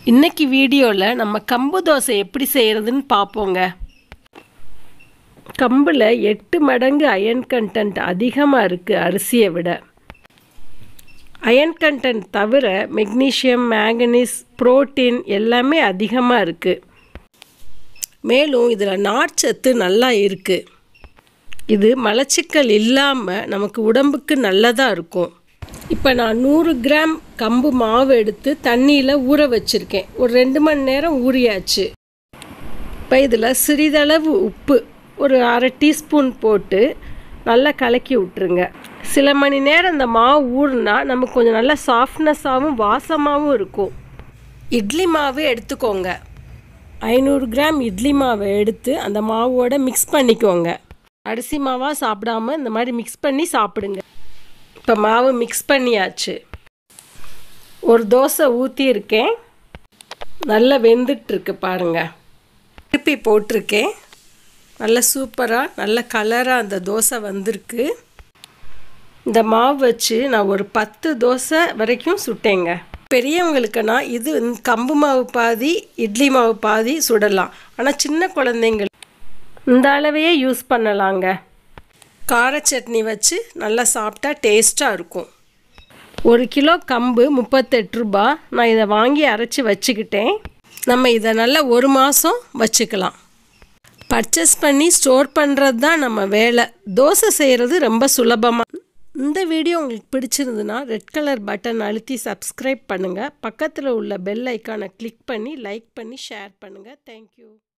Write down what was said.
இன்னைக்கு வீடியோவில் நம்ம கம்பு தோசை எப்படி செய்கிறதுன்னு பார்ப்போங்க கம்பில் எட்டு மடங்கு அயன் கண்டென்ட் அதிகமாக இருக்குது அரிசியை விட அயன் கண்டென்ட் தவிர மெக்னீஷியம் மேங்கனீஸ் புரோட்டீன் எல்லாமே அதிகமாக இருக்குது மேலும் இதில் நார்ச்சத்து நல்லா இருக்குது இது மலச்சிக்கல் இல்லாமல் நமக்கு உடம்புக்கு நல்லதாக இருக்கும் இப்போ நான் நூறு கிராம் கம்பு மாவு எடுத்து தண்ணியில் ஊற வச்சுருக்கேன் ஒரு ரெண்டு மணி நேரம் ஊறியாச்சு இப்போ இதில் சிறிதளவு உப்பு ஒரு அரை டீஸ்பூன் போட்டு நல்லா கலக்கி விட்டுருங்க சில மணி நேரம் இந்த மாவு ஊறுனா நமக்கு கொஞ்சம் நல்லா சாஃப்ட்னஸாகவும் வாசமாகவும் இருக்கும் இட்லி மாவு எடுத்துக்கோங்க ஐநூறு கிராம் இட்லி மாவை எடுத்து அந்த மாவோட மிக்ஸ் பண்ணிக்கோங்க அரிசி மாவாக சாப்பிடாம இந்த மாதிரி மிக்ஸ் பண்ணி சாப்பிடுங்க இப்போ மாவு மிக்ஸ் பண்ணியாச்சு ஒரு தோசை ஊற்றியிருக்கேன் நல்லா வெந்துட்டுருக்கு பாருங்க திருப்பி போட்டிருக்கேன் நல்ல சூப்பராக நல்ல கலராக அந்த தோசை வந்திருக்கு இந்த மாவு வச்சு நான் ஒரு பத்து தோசை வரைக்கும் சுட்டேங்க பெரியவங்களுக்குன்னா இது வந்து கம்பு மாவு பாதி இட்லி மாவு பாதி சுடலாம் ஆனால் சின்ன குழந்தைங்கள் இந்த அளவையே யூஸ் பண்ணலாங்க கார சட்னி வச்சு நல்லா சாப்பிட்டா டேஸ்ட்டாக இருக்கும் ஒரு கிலோ கம்பு முப்பத்தெட்டு ரூபா நான் இதை வாங்கி அரைச்சி வச்சுக்கிட்டேன் நம்ம இதை நல்லா ஒரு மாதம் வச்சுக்கலாம் பர்ச்சேஸ் பண்ணி ஸ்டோர் பண்ணுறது தான் நம்ம வேலை தோசை செய்கிறது ரொம்ப சுலபமாக இந்த வீடியோ உங்களுக்கு பிடிச்சிருந்துன்னா ரெட் கலர் பட்டன் அழுத்தி சப்ஸ்கிரைப் பண்ணுங்கள் பக்கத்தில் உள்ள பெல் ஐக்கானை கிளிக் பண்ணி லைக் பண்ணி ஷேர் பண்ணுங்கள் தேங்க்யூ